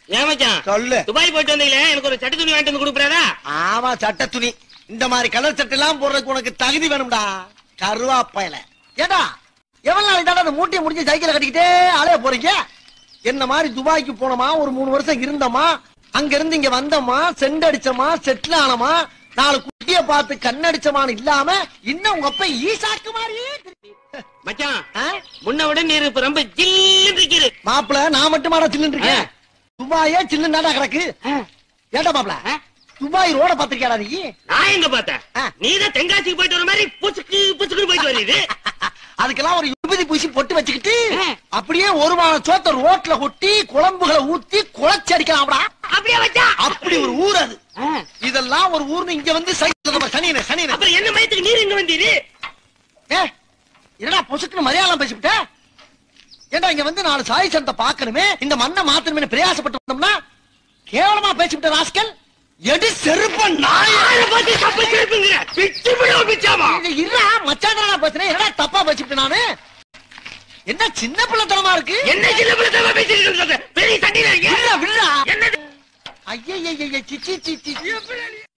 ஏன் மச்சான் சொல்லு துபாய் போயிட்டு வந்தீங்களே எனக்கு ஒரு சட்டு துணி வாங்கிட்டு வந்து கொடுக்குறாரா ஆமா சட்ட துணி இந்த மாதிரி கலர் சட்டை எல்லாம் போடுறதுக்கு உனக்கு தகுதி வேணும்டா கருவாப்பையில ஏடா எவ்வளவு நாளைக்கு தாண்டா அந்த மூட்டையை முடிஞ்சு சைக்கிளை கட்டிக்கிட்டே அலைய போறீங்க என்ன மாதிரி துபாய்க்கு போனோமா ஒரு மூணு வருஷம் இருந்தோமா அங்க இருந்து இங்க வந்தோமா செண்ட் அடிச்சோமா செட்டில் ஆனோமா நாலு குட்டிய பார்த்து கண்ணடிச்சமான்னு இல்லாம இன்னும் உங்க அப்பா ஈசாக்கு மாதிரியே திரி- மச்சான் ஆ? முன்ன விட நீர் இப்ப ரொம்ப ஜில்லுன்னு இருக்குது மாப்பிள நான் மட்டும் மாட சில்லுன்னு இருக்கேன் துபாயே சில்லுன்னு கிடக்கு ஆ. ஏண்டா மாப்பிள ஆ? துபாய் ரோட பாத்திருக்கியாடா நீ நான் எங்க பார்த்தேன் ஆ. நீதான் தென்காசிக்கு போயிட்டு வர மாதிரி புசுக்கு புசுக்குன்னு போயிட்டு வருது அதுக்கெல்லாம் ஒரு விபதி பூசி பொட்டு வச்சுக்கிட்டு ஆ. அப்படியே ஒரு வாரம் சோத்த ரோட்ல கொட்டி குழம்புகளை ஊத்தி குழச்சி அடிக்கலாம்டா அப்படியே வச்சா அப்படி ஒரு ஊர் அது இதெல்லாம் ஒரு ஊர்னு இங்க வந்து சைக்கிள் சனியன சனியன அப்புறம் என்ன மயத்துக்கு நீர் இங்க வந்தீரு ஏ என்னடா பொசுக்குன்னு மலையாளம் பேசிவிட்ட ஏண்டா இங்க வந்து நாலு சாய் சந்தை பாக்கணுமே இந்த மண்ணை மாத்தணுமே பிரயாசப்பட்டு வந்தோம்னா கேவலமா பேசிவிட்ட ராஸ்கல் எடி செருப்ப நாய ஆளை பார்த்து தப்பு திருப்புங்கிற பிச்சு விடுவோம் பிச்சாமா இருடா மச்சான் பேசுறேன் என்னடா தப்பா பேசிவிட்டு நானு என்ன சின்ன பிள்ளைத்தனமா இருக்கு என்ன சின்ன பிள்ளை பேசிட்டு இருக்க பெரிய சண்டையில விடுடா விடுடா என்னது ஐயய்யய்ய சிச்சி சிச்சி